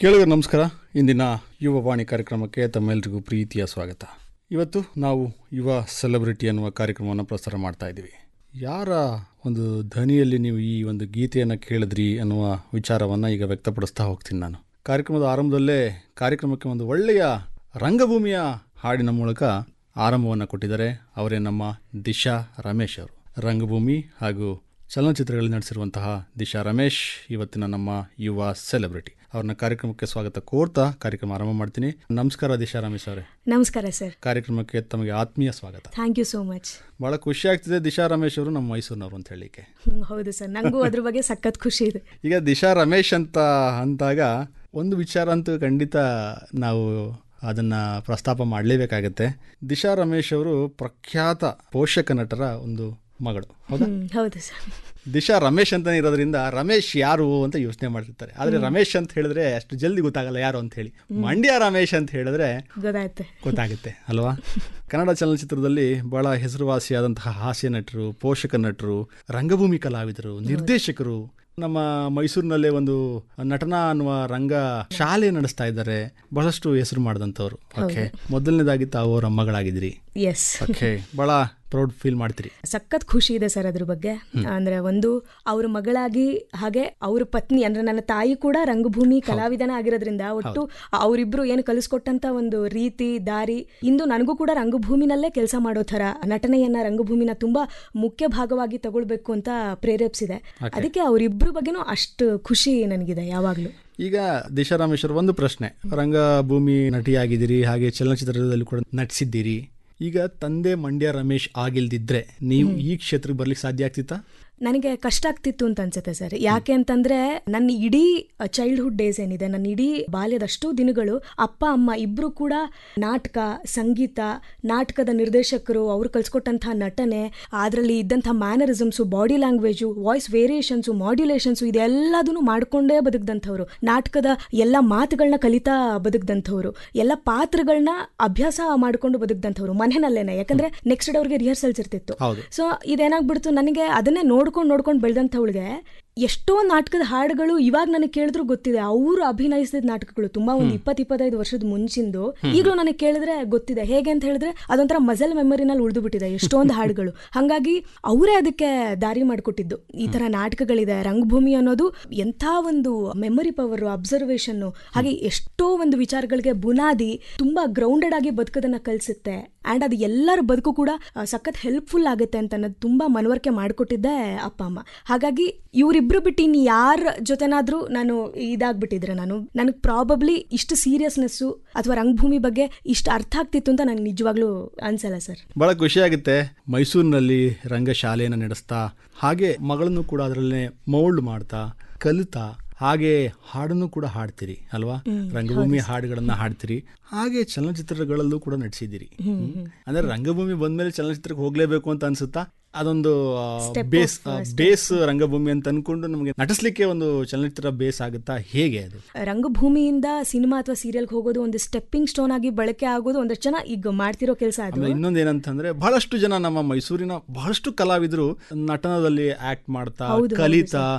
ಕೇಳುಗರು ನಮಸ್ಕಾರ ಇಂದಿನ ಯುವ ವಾಣಿ ಕಾರ್ಯಕ್ರಮಕ್ಕೆ ತಮ್ಮೆಲ್ಲರಿಗೂ ಪ್ರೀತಿಯ ಸ್ವಾಗತ ಇವತ್ತು ನಾವು ಯುವ ಸೆಲೆಬ್ರಿಟಿ ಅನ್ನುವ ಕಾರ್ಯಕ್ರಮವನ್ನು ಪ್ರಸಾರ ಮಾಡ್ತಾ ಇದ್ದೀವಿ ಯಾರ ಒಂದು ಧ್ವನಿಯಲ್ಲಿ ನೀವು ಈ ಒಂದು ಗೀತೆಯನ್ನು ಕೇಳಿದ್ರಿ ಅನ್ನುವ ವಿಚಾರವನ್ನು ಈಗ ವ್ಯಕ್ತಪಡಿಸ್ತಾ ಹೋಗ್ತೀನಿ ನಾನು ಕಾರ್ಯಕ್ರಮದ ಆರಂಭದಲ್ಲೇ ಕಾರ್ಯಕ್ರಮಕ್ಕೆ ಒಂದು ಒಳ್ಳೆಯ ರಂಗಭೂಮಿಯ ಹಾಡಿನ ಮೂಲಕ ಆರಂಭವನ್ನು ಕೊಟ್ಟಿದ್ದಾರೆ ಅವರೇ ನಮ್ಮ ದಿಶಾ ರಮೇಶ್ ಅವರು ರಂಗಭೂಮಿ ಹಾಗೂ ಚಲನಚಿತ್ರಗಳಲ್ಲಿ ನಡೆಸಿರುವಂತಹ ದಿಶಾ ರಮೇಶ್ ಇವತ್ತಿನ ನಮ್ಮ ಯುವ ಸೆಲೆಬ್ರಿಟಿ ಅವ್ರನ್ನ ಕಾರ್ಯಕ್ರಮಕ್ಕೆ ಸ್ವಾಗತ ಕೋರ್ತಾ ಕಾರ್ಯಕ್ರಮ ಆರಂಭ ಮಾಡ್ತೀನಿ ನಮಸ್ಕಾರ ದಿಶಾ ರಮೇಶ್ ಅವರೇ ನಮಸ್ಕಾರ ಸರ್ ಕಾರ್ಯಕ್ರಮಕ್ಕೆ ತಮಗೆ ಆತ್ಮೀಯ ಸ್ವಾಗತ ಥ್ಯಾಂಕ್ ಯು ಸೋ ಮಚ್ ಬಹಳ ಖುಷಿ ಆಗ್ತಿದೆ ದಿಶಾ ರಮೇಶ್ ಅವರು ನಮ್ಮ ಮೈಸೂರಿನವರು ಅಂತ ಹೇಳಿಕ್ಕೆ ಹೌದು ಸರ್ ನನಗೂ ಅದ್ರ ಬಗ್ಗೆ ಸಖತ್ ಖುಷಿ ಇದೆ ಈಗ ದಿಶಾ ರಮೇಶ್ ಅಂತ ಅಂತಾಗ ಒಂದು ವಿಚಾರ ಅಂತೂ ಖಂಡಿತ ನಾವು ಅದನ್ನ ಪ್ರಸ್ತಾಪ ಮಾಡಲೇಬೇಕಾಗತ್ತೆ ದಿಶಾ ರಮೇಶ್ ಅವರು ಪ್ರಖ್ಯಾತ ಪೋಷಕ ನಟರ ಒಂದು ಮಗಳು ಹೌದಾ ಹ್ಮ್, ಹೌದು ಸರ್ ದಿಶಾ ರಮೇಶ್ ಅಂತ ಇರೋದ್ರಿಂದ ರಮೇಶ್ ಯಾರು ಅಂತ ಯೋಚನೆ ಮಾಡ್ತಿರ್ತಾರೆ ಆದ್ರೆ ರಮೇಶ್ ಅಂತ ಹೇಳಿದ್ರೆ ಅಷ್ಟು ಜಲ್ದಿ ಗೊತ್ತಾಗಲ್ಲ ಯಾರು ಅಂತ ಹೇಳಿ ಮಂಡ್ಯ ರಮೇಶ್ ಅಂತ ಹೇಳಿದ್ರೆ ಗೊತ್ತಾಯ್ತು ಗೊತ್ತಾಗುತ್ತೆ ಅಲ್ವಾ ಕನ್ನಡ ಚಲನಚಿತ್ರದಲ್ಲಿ ಬಹಳ ಹೆಸರುವಾಸಿಯಾದಂತಹ ಹಾಸ್ಯ ನಟರು ಪೋಷಕ ನಟರು ರಂಗಭೂಮಿ ಕಲಾವಿದರು ನಿರ್ದೇಶಕರು ನಮ್ಮ ಮೈಸೂರಿನಲ್ಲೇ ಒಂದು ನಟನ ಅನ್ನುವ ರಂಗ ಶಾಲೆ ನಡೆಸ್ತಾ ಇದ್ದಾರೆ ಬಹಳಷ್ಟು ಹೆಸರು ಮಾಡಿದಂಥವ್ರು ಓಕೆ ಮೊದಲನೇದಾಗಿ ತಾವು ಅವರ ಮಗಳಾಗಿದ್ರಿ ಎಸ್ ಓಕೆ ಬಹಳ ಪ್ರೌಡ್ ಫೀಲ್ ಮಾಡ್ತೀರಿ ಸಖತ್ ಖುಷಿ ಇದೆ ಸರ್ ಅದ್ರ ಬಗ್ಗೆ ಅಂದ್ರೆ ಒಂದು ಅವ್ರ ಮಗಳಾಗಿ ಹಾಗೆ ಅವ್ರ ಪತ್ನಿ ಅಂದ್ರೆ ನನ್ನ ತಾಯಿ ಕೂಡ ರಂಗಭೂಮಿ ಕಲಾವಿದನ ಆಗಿರೋದ್ರಿಂದ ಒಟ್ಟು ಅವರಿಬ್ರು ಏನು ಕಲಿಸ್ಕೊಟ್ಟಂತ ಒಂದು ರೀತಿ ದಾರಿ ಇಂದು ನನಗೂ ಕೂಡ ರಂಗಭೂಮಿನಲ್ಲೇ ಕೆಲಸ ಮಾಡೋ ಥರ ನಟನೆಯನ್ನ ರಂಗಭೂಮಿನ ತುಂಬಾ ಮುಖ್ಯ ಭಾಗವಾಗಿ ತಗೊಳ್ಬೇಕು ಅಂತ ಪ್ರೇರೇಪಿಸಿದೆ ಅದಕ್ಕೆ ಅವರಿಬ್ರು ಬಗ್ಗೆನೂ ಅಷ್ಟು ಖುಷಿ ನನಗಿದೆ ಯಾವಾಗ್ಲೂ ಈಗ ದಿಶಾ ರಾಮೇಶ್ವರ್ ಒಂದು ಪ್ರಶ್ನೆ ರಂಗಭೂಮಿ ನಟಿಯಾಗಿದ್ದೀರಿ ಹಾಗೆ ಚಲನಚಿತ್ರದಲ್ಲಿ ಕೂಡ ನಟಿಸಿದ್ದೀರಿ ಈಗ ತಂದೆ ಮಂಡ್ಯ ರಮೇಶ್ ಆಗಿಲ್ದಿದ್ರೆ ನೀವು ಈ ಕ್ಷೇತ್ರಕ್ಕೆ ಬರ್ಲಿಕ್ಕೆ ಸಾಧ್ಯ ಆಗ್ತಿತ್ತಾ ನನಗೆ ಕಷ್ಟ ಆಗ್ತಿತ್ತು ಅಂತ ಅನ್ಸುತ್ತೆ ಸರ್ ಯಾಕೆ ಅಂತಂದ್ರೆ ನನ್ನ ಇಡೀ ಚೈಲ್ಡ್ಹುಡ್ ಡೇಸ್ ಏನಿದೆ ನನ್ನ ಇಡೀ ಬಾಲ್ಯದಷ್ಟು ದಿನಗಳು ಅಪ್ಪ ಅಮ್ಮ ಇಬ್ರು ಕೂಡ ನಾಟಕ ಸಂಗೀತ ನಾಟಕದ ನಿರ್ದೇಶಕರು ಅವ್ರು ಕಲ್ಸ್ಕೊಟ್ಟಂತಹ ನಟನೆ ಅದರಲ್ಲಿ ಇದ್ದಂತಹ mannerisms body language voice variations modulations ಇದೆಲ್ಲದನ್ನು ಮಾಡ್ಕೊಂಡೇ ಬದುಕ್ದಂಥವ್ರು ನಾಟಕದ ಎಲ್ಲ ಮಾತುಗಳನ್ನ ಕಲಿತಾ ಬದುಕ್ದಂಥವ್ರು ಎಲ್ಲ ಪಾತ್ರಗಳನ್ನ ಅಭ್ಯಾಸ ಮಾಡ್ಕೊಂಡು ಬದುಕ್ದಂಥವ್ರು ಮನೆಯಲ್ಲೇನೆ ಯಾಕಂದ್ರೆ ನೆಕ್ಸ್ಟ್ ಡೇ ಅವ್ರಿಗೆ ರಿಹರ್ಸಲ್ಸ್ ಇರ್ತಿತ್ತು ಹೌದು ಸೊ ಇದೇನಾಗ್ಬಿಡ್ತು ನನಗೆ ಅದನ್ನೇ ನೋಡ್ಕೊಂಡು ನೋಡ್ಕೊಂಡು ಬೆಳೆದಂಥವಳಿಗೆ ಎಷ್ಟೋ ನಾಟಕದ ಹಾಡುಗಳು ಇವಾಗ ನನಗೆ ಕೇಳಿದ್ರು ಗೊತ್ತಿದೆ ಅವರು ಅಭಿನಯಿಸಿದ ನಾಟಕಗಳು ತುಂಬಾ ಒಂದು ಇಪ್ಪತ್ ಇಪ್ಪತ್ತೈದು ವರ್ಷದ ಮುಂಚಿಂದು ಈಗಲೂ ನನಗೆ ಕೇಳಿದ್ರೆ ಗೊತ್ತಿದೆ ಹೇಗೆ ಅಂತ ಹೇಳಿದ್ರೆ ಅದೊಂಥರ ಮಜಲ್ ಮೆಮೊರಿನಲ್ಲಿ ಉಳಿದು ಬಿಟ್ಟಿದೆ ಎಷ್ಟೊಂದು ಹಾಡುಗಳು ಹಾಗಾಗಿ ಅವರೇ ಅದಕ್ಕೆ ದಾರಿ ಮಾಡಿಕೊಟ್ಟಿದ್ದು ಈ ತರ ನಾಟಕಗಳಿದೆ ರಂಗಭೂಮಿ ಅನ್ನೋದು ಎಂಥ ಒಂದು ಮೆಮೊರಿ ಪವರ್ ಅಬ್ಸರ್ವೇಷನ್ ಹಾಗೆ ಎಷ್ಟೋ ಒಂದು ವಿಚಾರಗಳಿಗೆ ಬುನಾದಿ ತುಂಬಾ ಗ್ರೌಂಡೆಡ್ ಆಗಿ ಬದುಕೋದನ್ನ ಕಲಿಸುತ್ತೆ ಅಂಡ್ ಅದು ಎಲ್ಲರ ಬದುಕು ಕೂಡ ಆ, ಸಖತ್ ಹೆಲ್ಪ್ಫುಲ್ ಆಗುತ್ತೆ ಅಂತ ಅನ್ನೋದು ತುಂಬಾ ಮನವರಿಕೆ ಮಾಡಿಕೊಟ್ಟಿದ್ದೆ ಅಪ್ಪ ಅಮ್ಮ ಹಾಗಾಗಿ ಇವರಿಬ್ರು ಬಿಟ್ಟು ಇನ್ನು ಯಾರ ಜೊತೆನಾದ್ರೂ ನಾನು ಇದಾಗ್ಬಿಟ್ಟಿದ್ರೆ ನಾನು ನನಗೆ ಪ್ರಾಬಬ್ಲಿ ಇಷ್ಟು ಸೀರಿಯಸ್ನೆಸ್ಸು ಅಥವಾ ರಂಗಭೂಮಿ ಬಗ್ಗೆ ಇಷ್ಟು ಅರ್ಥ ಆಗ್ತಿತ್ತು ಅಂತ ನನಗೆ ನಿಜವಾಗ್ಲೂ ಅನ್ಸಲ್ಲ ಸರ್ ಬಹಳ ಖುಷಿ ಆಗುತ್ತೆ ಮೈಸೂರಿನಲ್ಲಿ ರಂಗಶಾಲೆಯನ್ನು ನಡೆಸ್ತಾ ಹಾಗೆ ಮಗಳನ್ನು ಕೂಡ ಅದರಲ್ಲೇ ಮೌಲ್ಡ್ ಮಾಡ್ತಾ ಕಲಿತಾ ಹಾಗೆ ಹಾಡನ್ನು ಕೂಡ ಹಾಡ್ತೀರಿ ಅಲ್ವಾ ರಂಗಭೂಮಿ ಹಾಡುಗಳನ್ನ ಹಾಡ್ತೀರಿ ಹಾಗೆ ಚಲನಚಿತ್ರಗಳಲ್ಲೂ ಕೂಡ ನಟಿಸಿದ್ದೀರಿ ಅಂದ್ರೆ ರಂಗಭೂಮಿ ಬಂದ್ಮೇಲೆ ಚಲನಚಿತ್ರಕ್ಕೆ ಹೋಗ್ಲೇಬೇಕು ಅಂತ ಅನ್ಸುತ್ತಾ ಅದೊಂದು ಬೇಸ್ ಬೇಸ್ ರಂಗಭೂಮಿ ಅಂತ ಅನ್ಕೊಂಡು ನಮಗೆ ನಟಿಸ್ಲಿಕ್ಕೆ ಒಂದು ಚಲನಚಿತ್ರ ಬೇಸ್ ಆಗುತ್ತಾ ಹೇಗೆ ಅದು ರಂಗಭೂಮಿಯಿಂದ ಸಿನಿಮಾ ಅಥವಾ ಸೀರಿಯಲ್ಗೆ ಹೋಗೋದು ಒಂದು ಸ್ಟೆಪ್ಪಿಂಗ್ ಸ್ಟೋನ್ ಆಗಿ ಬಳಕೆ ಆಗೋದು ಒಂದಷ್ಟು ಜನ ಈಗ ಮಾಡ್ತಿರೋ ಕೆಲಸ ಅದು ಆಮೇಲೆ ಇನ್ನೊಂದು ಏನಂತಂದ್ರೆ ಬಹಳಷ್ಟು ಜನ ನಮ್ಮ ಮೈಸೂರಿನ ಬಹಳಷ್ಟು ಕಲಾವಿದರು ನಟನದಲ್ಲಿ ಆಕ್ಟ್ ಮಾಡ್ತಾ ಕಲಿತಾ